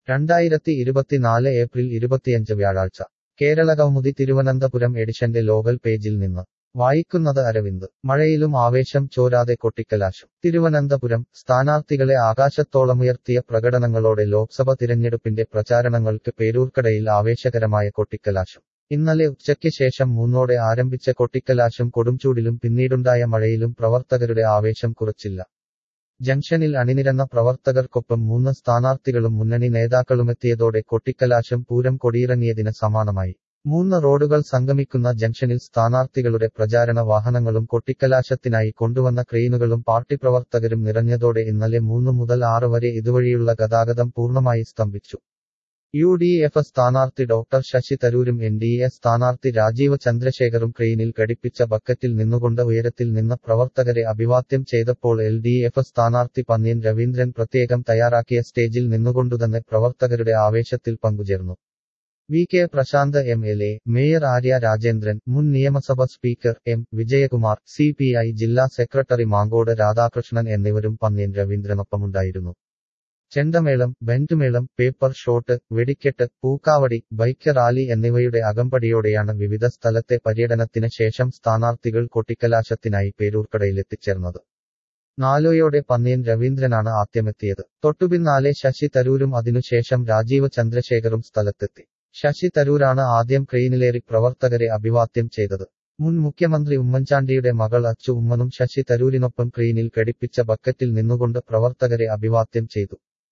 രണ്ടായിരത്തി ഇരുപത്തിനാല് ഏപ്രിൽ ഇരുപത്തിയഞ്ച് വ്യാഴാഴ്ച കേരളകൗമുദി തിരുവനന്തപുരം എഡിഷന്റെ ലോകൽ പേജിൽ നിന്ന് വായിക്കുന്നത് അരവിന്ദ് മഴയിലും ആവേശം ചോരാതെ കൊട്ടിക്കലാശം തിരുവനന്തപുരം സ്ഥാനാർത്ഥികളെ ആകാശത്തോളമുയർത്തിയ പ്രകടനങ്ങളോടെ ലോക്സഭ തിരഞ്ഞെടുപ്പിന്റെ പ്രചാരണങ്ങൾക്ക് പേരൂർക്കടയിൽ ആവേശകരമായ കൊട്ടിക്കലാശം ഇന്നലെ ഉച്ചയ്ക്ക് ശേഷം മൂന്നോടെ ആരംഭിച്ച കൊട്ടിക്കലാശം കൊടുംചൂടിലും പിന്നീടുണ്ടായ മഴയിലും പ്രവർത്തകരുടെ ആവേശം കുറച്ചില്ല ജംഗ്ഷനിൽ അണിനിരന്ന പ്രവർത്തകർക്കൊപ്പം മൂന്ന് സ്ഥാനാർത്ഥികളും മുന്നണി നേതാക്കളുമെത്തിയതോടെ കൊട്ടിക്കലാശം പൂരം കൊടിയിറങ്ങിയതിന് സമാനമായി മൂന്ന് റോഡുകൾ സംഗമിക്കുന്ന ജംഗ്ഷനിൽ സ്ഥാനാർത്ഥികളുടെ പ്രചാരണ വാഹനങ്ങളും കൊട്ടിക്കലാശത്തിനായി കൊണ്ടുവന്ന ക്രെയിനുകളും പാർട്ടി പ്രവർത്തകരും നിറഞ്ഞതോടെ ഇന്നലെ മൂന്ന് മുതൽ ആറ് വരെ ഇതുവഴിയുള്ള ഗതാഗതം പൂർണ്ണമായി സ്തംഭിച്ചു യു ഡി എഫ് സ്ഥാനാർത്ഥി ഡോക്ടർ ശശി തരൂരും എൻ ഡി എ സ്ഥാനാർത്ഥി രാജീവ് ചന്ദ്രശേഖറും ക്രെയിനിൽ ഘടിപ്പിച്ച ബക്കറ്റിൽ നിന്നുകൊണ്ട് ഉയരത്തിൽ നിന്ന് പ്രവർത്തകരെ അഭിവാദ്യം ചെയ്തപ്പോൾ എൽ ഡി എഫ് സ്ഥാനാർത്ഥി പന്ന്യൻ രവീന്ദ്രൻ പ്രത്യേകം തയ്യാറാക്കിയ സ്റ്റേജിൽ നിന്നുകൊണ്ടുതന്നെ പ്രവർത്തകരുടെ ആവേശത്തിൽ പങ്കുചേർന്നു V K Prasanth M L A mayor Arya Rajendran മുൻ നിയമസഭ speaker M Vijayakumar C P I ജില്ലാ സെക്രട്ടറി മാങ്കോട് രാധാകൃഷ്ണൻ എന്നിവരും പന്ന്യൻ രവീന്ദ്രനൊപ്പമുണ്ടായിരുന്നു ചെണ്ടമേളം ബെൻഡുമേളം പേപ്പർ ഷോട്ട് വെടിക്കെട്ട് പൂക്കാവടി ബൈക്ക് റാലി എന്നിവയുടെ അകമ്പടിയോടെയാണ് വിവിധ സ്ഥലത്തെ പര്യടനത്തിന് ശേഷം സ്ഥാനാർത്ഥികൾ കൊട്ടിക്കലാശത്തിനായി പേരൂർക്കടയിലെത്തിച്ചേർന്നത് നാലോയോടെ പന്ന്യൻ രവീന്ദ്രനാണ് ആദ്യമെത്തിയത് തൊട്ടുപിന്നാലെ ശശി തരൂരും അതിനുശേഷം രാജീവ് ചന്ദ്രശേഖറും സ്ഥലത്തെത്തി ശശി തരൂരാണ് ആദ്യം ക്രെയിനിലേറി പ്രവർത്തകരെ അഭിവാദ്യം ചെയ്തത് മുൻ മുഖ്യമന്ത്രി ഉമ്മൻചാണ്ടിയുടെ മകൾ അച്ചു ഉമ്മനും ശശി തരൂരിനൊപ്പം ക്രെയിനിൽ ഘടിപ്പിച്ച ബക്കറ്റിൽ നിന്നുകൊണ്ട് പ്രവർത്തകരെ അഭിവാദ്യം ചെയ്തു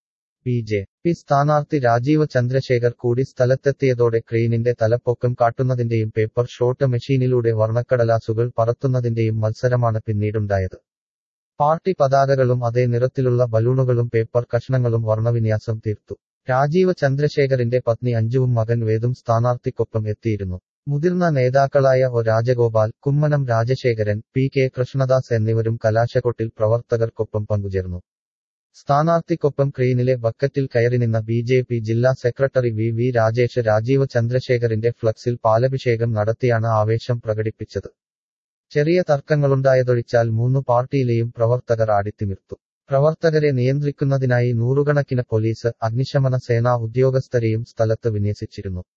ബി ജെ പി സ്ഥാനാർത്ഥി രാജീവ് ചന്ദ്രശേഖർ കൂടി സ്ഥലത്തെത്തിയതോടെ ക്രെയിനിന്റെ തലപ്പൊക്കം കാട്ടുന്നതിന്റെയും പേപ്പർ ഷോട്ട് മെഷീനിലൂടെ വർണ്ണക്കടലാസുകൾ പറത്തുന്നതിന്റെയും മത്സരമാണ് പിന്നീടുണ്ടായത് പാർട്ടി പതാകകളും അതേ നിറത്തിലുള്ള ബലൂണുകളും പേപ്പർ കഷ്ണങ്ങളും വർണ്ണവിന്യാസം തീർത്തു രാജീവ് ചന്ദ്രശേഖറിന്റെ പത്നി അഞ്ജുവും മകൻ വേദും സ്ഥാനാർത്ഥിക്കൊപ്പം എത്തിയിരുന്നു മുതിർന്ന നേതാക്കളായ O Rajagopal Kummanam Rajasekharan P K Krishnadas എന്നിവരും കലാശക്കൊട്ടിൽ പ്രവർത്തകർക്കൊപ്പം പങ്കുചേർന്നു സ്ഥാനാർത്ഥിക്കൊപ്പം ക്രെയിനിലെ ബക്കറ്റിൽ കയറി നിന്ന ബി ജെ പി ജില്ലാ secretary V V Rajesh Rajeev ചന്ദ്രശേഖറിന്റെ ഫ്ലക്സിൽ പാലഭിഷേകം നടത്തിയാണ് ആവേശം പ്രകടിപ്പിച്ചത് ചെറിയ തർക്കങ്ങളുണ്ടായതൊഴിച്ചാൽ മൂന്നു പാർട്ടിയിലെയും പ്രവർത്തകർ ആടിത്തിമിർത്തു പ്രവർത്തകരെ നിയന്ത്രിക്കുന്നതിനായി നൂറുകണക്കിന് പോലീസ് അഗ്നിശമന സേനാ ഉദ്യോഗസ്ഥരെയും സ്ഥലത്ത് വിന്യസിച്ചിരുന്നു